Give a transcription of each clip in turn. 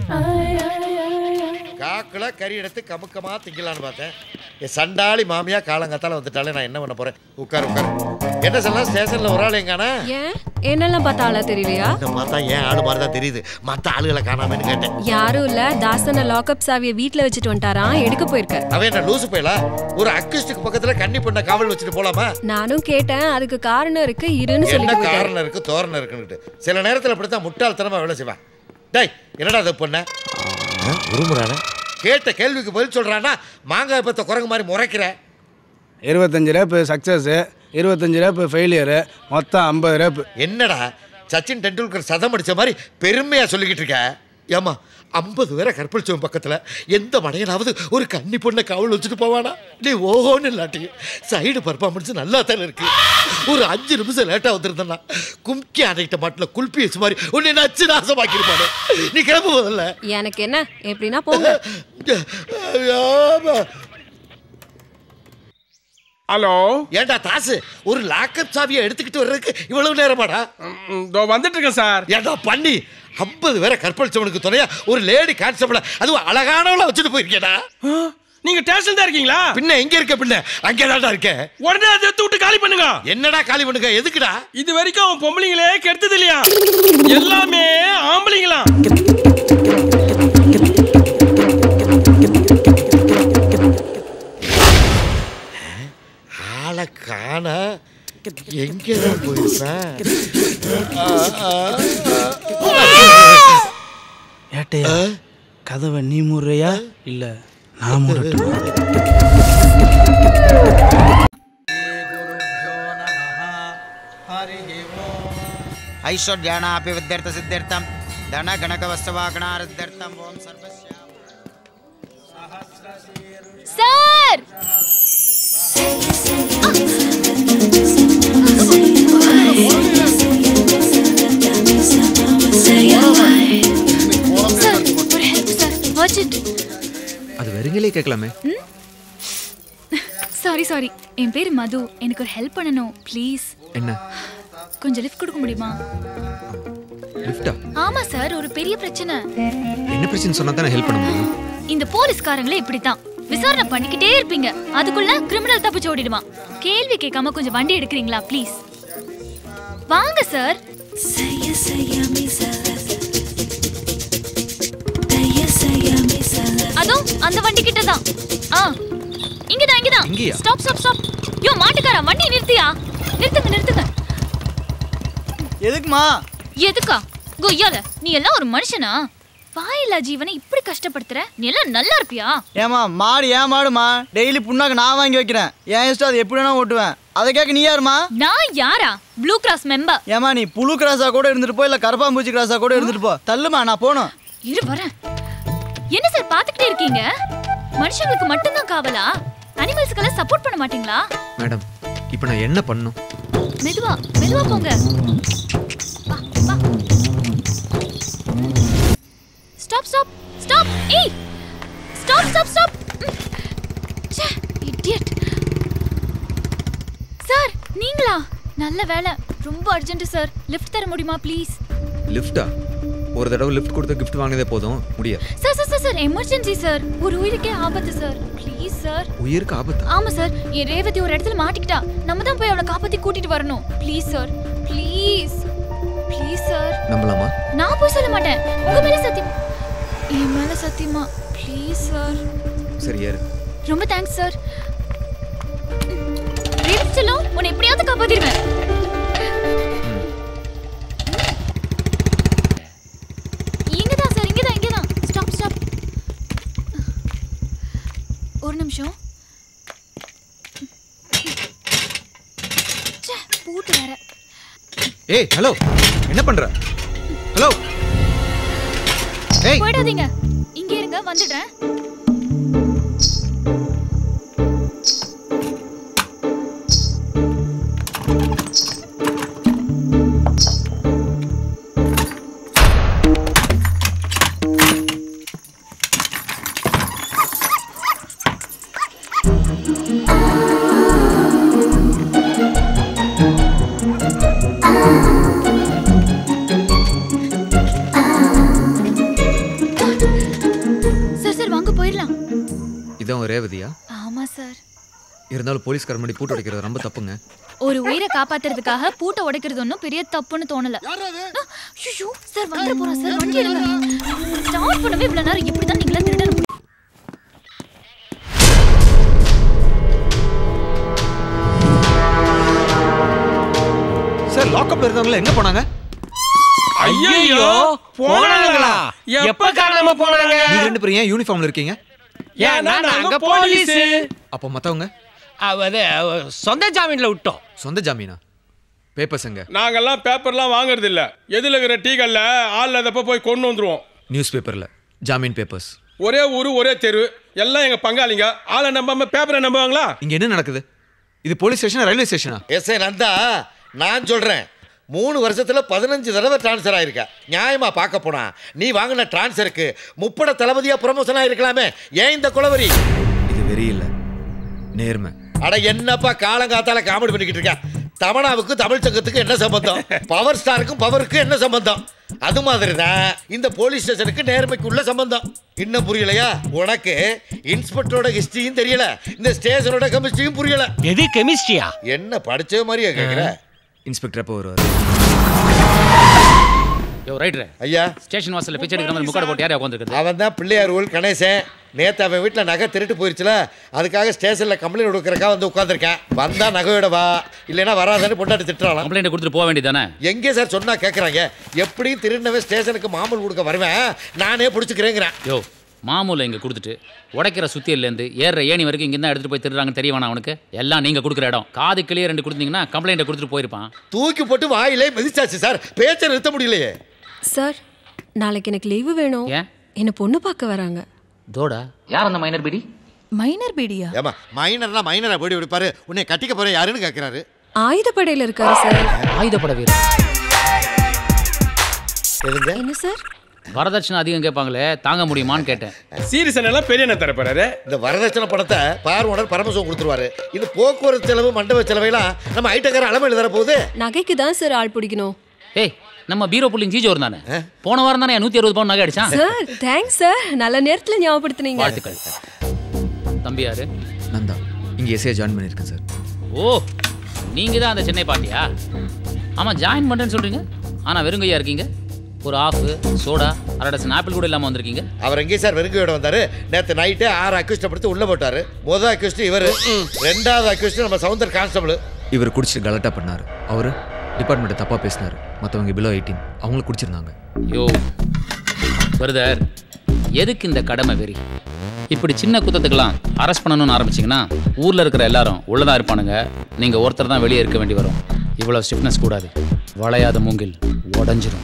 காக்கில் கறி எடுத்து கமுக்கமா திங்கலான்னு பார்த்தேன் என் சண்டாளி மாமியா காலங்காத்தால வந்துட்டாலே நான் என்ன பண்ண போறேன் உட்காரு உட்காரு என்ன சொல்லலாம் ஸ்டேஷன்ல ஒரு ஆள் எங்கானா ஏன் என்னெல்லாம் பார்த்தா ஆளா தெரியலையா இந்த பார்த்தா ஏன் ஆளு மாதிரி தான் தெரியுது மற்ற ஆளுகளை காணாமன்னு கேட்டேன் யாரும் இல்ல தாசன லாக்அப் சாவியை வீட்ல வச்சுட்டு வந்துட்டாராம் எடுக்க போயிருக்காரு அவன் என்ன லூசு போயலா ஒரு அக்கிஸ்டுக்கு பக்கத்துல கன்னி பண்ண காவல் வச்சுட்டு போலாமா நானும் கேட்டேன் அதுக்கு காரணம் இருக்கு இருன்னு என்ன சொல்லிட்டு போயிட்டாரு காரணம் இருக்கு தோரணம் இருக்குன்னுட்டு சில நேரத்துல இப்படித்தான் முட்டாள்தனமா வேலை செய்வேன் டேய் என்னடா அது பொண்ண உருமுறானே கேட்ட கேள்விக்கு பதில் சொல்றானா மாங்காய் பத்த குரங்கு மாதிரி முறைக்கிற இருபத்தஞ்சு ரேப்பு சக்ஸஸ்ஸு இருபத்தஞ்சு ரேப்பு ஃபெயிலியரு மொத்தம் ஐம்பது ரேப்பு என்னடா சச்சின் டெண்டுல்கர் சதம் அடிச்ச மாதிரி பெருமையா சொல்லிக்கிட்டு இருக்க ஏமா ஐம்பது பேரை கற்பழிச்சவன் பக்கத்துல எந்த மடையனாவது ஒரு கன்னி பொண்ணை காவல் வச்சுட்டு போவானா நீ ஓஹோன்னு இல்லாட்டி சைடு பர்ஃபார்மன்ஸ் நல்லா தானே இருக்கு ஒரு அஞ்சு நிமிஷம் லேட்டா வந்திருந்தா கும்கி அடைக்கிட்ட மாட்டில் குல்பி வச்சு மாதிரி உன்னை நச்சு நாசமாக்கிருப்பானு நீ கிளம்பு முதல்ல எனக்கு என்ன எப்படின்னா போங்க ஆமா. ஹலோ ஏன்டா தாசு ஒரு லாக்கப் சாவியை எடுத்துக்கிட்டு வர்றதுக்கு இவ்வளவு நேரமாடா இதோ வந்துட்டு இருக்கேன் சார் ஏன்டா பண்ணி ஐம்பது பேரை கற்பழிச்சவனுக்கு துணையா ஒரு லேடி கான்ஸ்டபிள அதுவும் அழகானவள வச்சுட்டு போயிருக்கேடா நீங்க ஸ்டேஷன் தான் இருக்கீங்களா பின்ன எங்க இருக்க பின்ன அங்கே தான்டா இருக்க உடனே அதை எடுத்து விட்டு காலி பண்ணுங்க என்னடா காலி பண்ணுங்க எதுக்குடா இது வரைக்கும் அவன் பொம்பளைங்களே கெடுத்தது இல்லையா எல்லாமே ஆம்பளைங்களா ஆளை காண எங்கதான் போயிருப்பேன் ஆ, ஆ, ஏட்டையா கதவை நீ மூடுறியா இல்லை நான் மூடட்டுமா ऐश्वर्याणापि विद्यार्थसिद्ध्यर्थं धनगणकवस्तवागणारद्यर्थम् ॐ सर्वस्य சார் சார் ஒரு ஹெல்ப் சார் அர்ஜென்ட் அது வெறுங்களே கேட்கலாமே சாரி சாரி என் பேர் மது எனக்கு ஒரு ஹெல்ப் பண்ணணும் ப்ளீஸ் என்ன கொஞ்சம் லிஃப்ட் கொடுக்க முடியுமா லிஃப்டா ஆமா சார் ஒரு பெரிய பிரச்சனை என்ன பிரச்சனை சொன்னா தானே ஹெல்ப் பண்ண முடியும் இந்த போலீஸ்காரங்களே இப்படித்தான் விசாரணை பண்ணிக்கிட்டே இருப்பீங்க அதுக்குள்ள கிரிமினல் தப்பிச்சு ஓடிடுவான் கேள்வி கேட்காம கொஞ்சம் வண்டி எடுக்கிறீங்களா ப்ளீஸ் வாங்க சார் அதோ அந்த வண்டி கிட்ட தான் ஆ இங்கதான் இங்கதான் இங்கயா? ஸ்டாப் ஸ்டாப் ஸ்டாப் யோ மாட்டுக்காரா வண்டி நிறுத்தியா நிறுத்துங்க நிறுத்துங்க எதுக்குமா எதுக்கா கொய்யால நீ எல்லாம் ஒரு மனுஷனா வாயில்லா ஜீவனை இப்படி கஷ்டப்படுத்துற நீ எல்லாம் நல்லா இருப்பியா ஏமா மாடு ஏன் மாடுமா டெய்லி புண்ணாக்கு நான் வாங்கி வைக்கிறேன் என் இஷ்டம் அது எப்படி வேணா ஓட்டுவேன் அதை கேட்க நீ யாருமா நான் யாரா ப்ளூ கிராஸ் மெம்பர் ஏமா நீ புழு கிராஸா கூட இருந்துட்டு போ இல்ல கரப்பாம்பூச்சி கிராஸா கூட இருந்துட்டு போ தள்ளுமா நான் போகணும் இரு வரேன் என்ன சார் பாத்துக்கிட்டே இருக்கீங்க மனுஷங்களுக்கு மட்டும்தான் காவலா அனிமல்ஸ்க்கெல்லாம் சப்போர்ட் பண்ண மாட்டீங்களா மேடம் இப்போ நான் என்ன பண்ணும் மெதுவா மெதுவா போங்க வா வா ஸ்டாப் ஸ்டாப் ஸ்டாப் ஏய் ஸ்டாப் ஸ்டாப் ஸ்டாப் ச்சே இடியட் சார் நீங்களா நல்ல வேலை ரொம்ப அர்ஜென்ட் சார் லிஃப்ட் தர முடியுமா ப்ளீஸ் லிஃப்டா ஒரு தடவை லிஃப்ட் கொடுத்து கிஃப்ட் வாங்கினதே போதும் முடியாது sir sir sir sir emergency sir ஒரு உயிருக்கே ஆபத்து சார் ப்ளீஸ் சார் உயிருக்கு ஆபத்து ஆமா சார் என் ரேவதி ஒரு இடத்துல மாட்டிக்கிட்டா நம்ம தான் போய் அவளை காப்பாத்தி கூட்டிட்டு வரணும் please sir please please sir நம்பலாமா நான் போய் சொல்ல மாட்டேன் உங்க மேல சத்தியம் என் மேல சத்தியமா ப்ளீஸ் சார் சரி ஏறு ரொம்ப தேங்க்ஸ் சார் ரேவதி செல்லம் உன்னை எப்படியாவது காப்பாத்திடுவேன் இங்கதான் சார் இங்கதான் இங்கதான் ஸ்டாப் ஸ்டாப் ஒரு நிமிஷம் ச்சே, பூட்டு வேற ஏய் ஹலோ என்ன பண்ற ஹலோ ஏய் போயிடாதீங்க இங்க இருங்க வந்துடுறேன் அவன் ரேவதியா ஆமா சார் இருந்தாலும் போலீஸ்கார முன்னாடி பூட்டு உடைக்கிறது ரொம்ப தப்புங்க ஒரு உயிரை காப்பாத்துறதுக்காக பூட்டை உடைக்கிறது ஒன்றும் பெரிய தப்புன்னு தோணல ஐயோ சார் வந்துட போறோம் சார் வண்டி எடுங்க ஸ்டார்ட் பண்ணவே இவ்வளவு நேரம் எப்படி தான் நீங்களா திருட முடியும் சார் லாக்அப்ல இருந்தவங்கள எங்க போனாங்க ஐயோ போனாங்களா எப்ப காரணமா போனாங்க நீங்க ரெண்டு பேரும் ஏன் யூனிஃபார்ம்ல இருக்கீங்க ஏன்னா நாங்க போலீஸ் அப்போ மத்தவங்க அது சொந்த ஜாமீன்ல விட்டோம் சொந்த ஜாமீனா பேப்பர்ஸ் எங்க நாங்கெல்லாம் பேப்பர்லாம் வாங்குறது இல்ல எதுல இருக்கிற டீகள்ல ஆள் இல்லாதப்ப போய் கொண்டு வந்துருவோம் நியூஸ் பேப்பர்ல ஜாமீன் பேப்பர்ஸ் ஒரே ஊரு ஒரே தெரு எல்லாம் எங்க பங்காளிங்க ஆளை நம்பாம பேப்பரை நம்புவாங்களா இங்க என்ன நடக்குது இது போலீஸ் ஸ்டேஷனா ரயில்வே ஸ்டேஷனா எஸ் ஏ நந்தா நான் சொல்கிறேன் மூணு வருஷத்துல பதினஞ்சு தடவை ட்ரான்ஸ்ஃபர் ஆயிருக்க நியாயமா பார்க்க போனா நீ வாங்கின ட்ரான்ஸ்ஃபருக்கு முப்பட தளபதியா ப்ரொமோஷன் ஆயிருக்கலாமே ஏன் இந்த குளவரி இது வெறி இல்ல நேர்மை அட என்னப்பா காலங்காத்தால காமெடி பண்ணிக்கிட்டு இருக்க தமனாவுக்கு தமிழ் சங்கத்துக்கு என்ன சம்பந்தம் பவர் ஸ்டாருக்கும் பவருக்கு என்ன சம்பந்தம் அது மாதிரி தான் இந்த போலீஸ் ஸ்டேஷனுக்கு நேர்மைக்கு உள்ள சம்பந்தம் இன்னும் புரியலையா உனக்கு இன்ஸ்பெக்டரோட ஹிஸ்டரியும் தெரியல இந்த ஸ்டேஷனோட கெமிஸ்ட்ரியும் புரியல எது கெமிஸ்ட்ரியா என்ன படிச்ச மாதிரியா கேக்குற இன்ஸ்பெக்டர் எப்போ வருவார் யோ ரைட்ரு ஐயா ஸ்டேஷன் வாசல்ல பிச்சை எடுக்கிற மாதிரி முக்காடு போட்டு யாரையா உட்காந்துருக்குது அவன் தான் பிள்ளையார் ஊர் கணேசன் நேத்து அவன் வீட்டில் நகை திருட்டு போயிருச்சுல அதுக்காக ஸ்டேஷனில் கம்ப்ளைண்ட் கொடுக்குறக்கா வந்து உட்காந்துருக்கேன் வந்தா நகையோட வா இல்லைன்னா வராதன்னு பொண்டாட்டி திட்டுறாளாம் கம்ப்ளைண்ட் கொடுத்துட்டு போக வேண்டியதானே எங்கே சார் சொன்னா கேட்குறாங்க எப்படியும் திருநவே ஸ்டேஷனுக்கு மாமூல் கொடுக்க வருவேன் நானே பிடிச்சிக்கிறேங்கிறேன் யோ மாமூலை இங்கே கொடுத்துட்டு உடைக்கிற சுத்தியிலேருந்து ஏறுற ஏணி வரைக்கும் இங்கே தான் எடுத்துகிட்டு போய் திருடுறாங்கன்னு தெரியவானா அவனுக்கு எல்லாம் நீங்கள் கொடுக்குற இடம் காது கிளியர் ரெண்டு கொடுத்தீங்கன்னா கம்ப்ளைண்ட்டை கொடுத்துட்டு போயிருப்பான் தூக்கி போட்டு வாயிலே மிதிச்சாச்சு சார் பேச்சை நிறுத்த முடியலையே சார் நாளைக்கு எனக்கு லீவு வேணும் ஏன் என்ன பொண்ணு பார்க்க வராங்க தோடா யார் அந்த மைனர் பிடி மைனர் பீடியா ஏமா மைனர்னா மைனரை போய் விடுப்பாரு உன்னை கட்டிக்க போற யாருன்னு கேட்குறாரு ஆயுதப்படையில இருக்காரு சார் ஆயுதப்பட வீரர் எதுங்க என்ன சார் வரதட்சணை அதிகம் கேட்பாங்களே தாங்க முடியுமான்னு கேட்டேன் சீரியஸ் எல்லாம் பெரிய என்ன தரப்போறாரு இந்த வரதட்சணை பணத்தை பார்வனர் பரமசிவம் கொடுத்துருவாரு இது போக்குவரத்து செலவு மண்டப செலவையெல்லாம் நம்ம ஐட்டக்கார அளமையில் தர போகுது நகைக்கு தான் சார் ஆள் பிடிக்கணும் ஏய் நம்ம பீரோ புள்ளிங் ஜீஜோர் தானே போன வாரம் தானே நூற்றி அறுபது பவுன் நகை அடிச்சான் சார் தேங்க்ஸ் சார் நல்ல நேரத்துல ஞாபகப்படுத்துனீங்க வாழ்த்துக்கள் தம்பி யாரு நந்தா இங்கே எஸ்ஏ ஜாயின் பண்ணியிருக்கேன் சார் ஓ நீங்கள் தான் அந்த சென்னை பார்ட்டியா ஆமாம் ஜாயின் பண்ணுறேன்னு சொல்கிறீங்க ஆனால் வெறுங்கையா இருக்கீங்க ஒரு ஆஃப் சோடா அரை டசன் ஆப்பிள் கூட இல்லாமல் வந்திருக்கீங்க அவர் எங்கே சார் வெறுங்கையோட வந்தாரு நேற்று நைட்டு ஆறு அக்யூஸ்ட படுத்து உள்ள போட்டாரு முதல் அக்யூஸ்ட் இவர் ரெண்டாவது அக்யூஸ்ட் நம்ம சவுந்தர் கான்ஸ்டபிள் இவர் குடிச்சிட்டு கலட்டா பண்ணார் அவர் டிபார்ட்மெண்ட்டை தப்பாக பேசினார் மற்றவங்க பிலோ எயிட்டீன் அவங்களும் குடிச்சிருந்தாங்க யோ பிரதர் எதுக்கு இந்த கடமை வெறி இப்படி சின்ன குத்தத்துக்கெல்லாம் அரெஸ்ட் பண்ணணும்னு ஆரம்பிச்சிங்கன்னா ஊரில் இருக்கிற எல்லாரும் உள்ளதான் இருப்பானுங்க நீங்கள் ஒருத்தர் தான் வெளியே இருக்க வேண்டி வரும் இவ்வளோ ஸ்டிஃப்னஸ் கூடாது வளையாத மூங்கில் உடஞ்சிரும்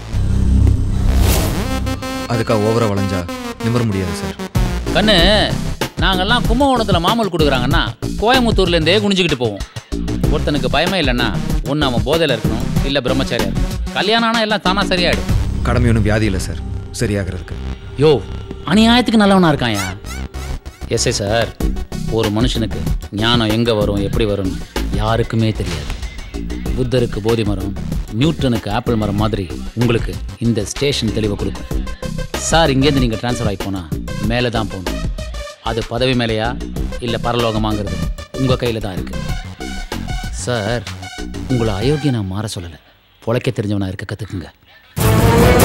அதுக்காக ஓவரா வளைஞ்சா நிமிர முடியாது சார் கண்ணு நாங்கெல்லாம் கும்பகோணத்தில் மாமூல் கொடுக்குறாங்கன்னா கோயம்புத்தூர்லேருந்தே குனிஞ்சுக்கிட்டு போவோம் ஒருத்தனுக்கு பயமே இல்லைன்னா ஒன்று அவன் போதையில் இருக்கணும் இல்லை பிரம்மச்சாரியா இருக்கணும் கல்யாணம் ஆனால் எல்லாம் தானா சரியாயிடும் கடமை ஒன்றும் வியாதி இல்லை சார் சரியாகிறதுக்கு யோ அநியாயத்துக்கு நல்லவனா இருக்கான்யா எஸ்ஐ சார் ஒரு மனுஷனுக்கு ஞானம் எங்கே வரும் எப்படி வரும்னு யாருக்குமே தெரியாது புத்தருக்கு போதி மரம் நியூட்டனுக்கு ஆப்பிள் மரம் மாதிரி உங்களுக்கு இந்த ஸ்டேஷன் தெளிவை கொடுக்கும் சார் இங்கேருந்து நீங்கள் ட்ரான்ஸ்ஃபர் ஆகி போனால் மேலே தான் போகணும் அது பதவி மேலேயா இல்லை பரலோகமாங்கிறது உங்கள் கையில் தான் இருக்குது சார் உங்களை அயோக்கிய நான் மாற சொல்லலை பொழைக்க தெரிஞ்சவனா இருக்க கற்றுக்குங்க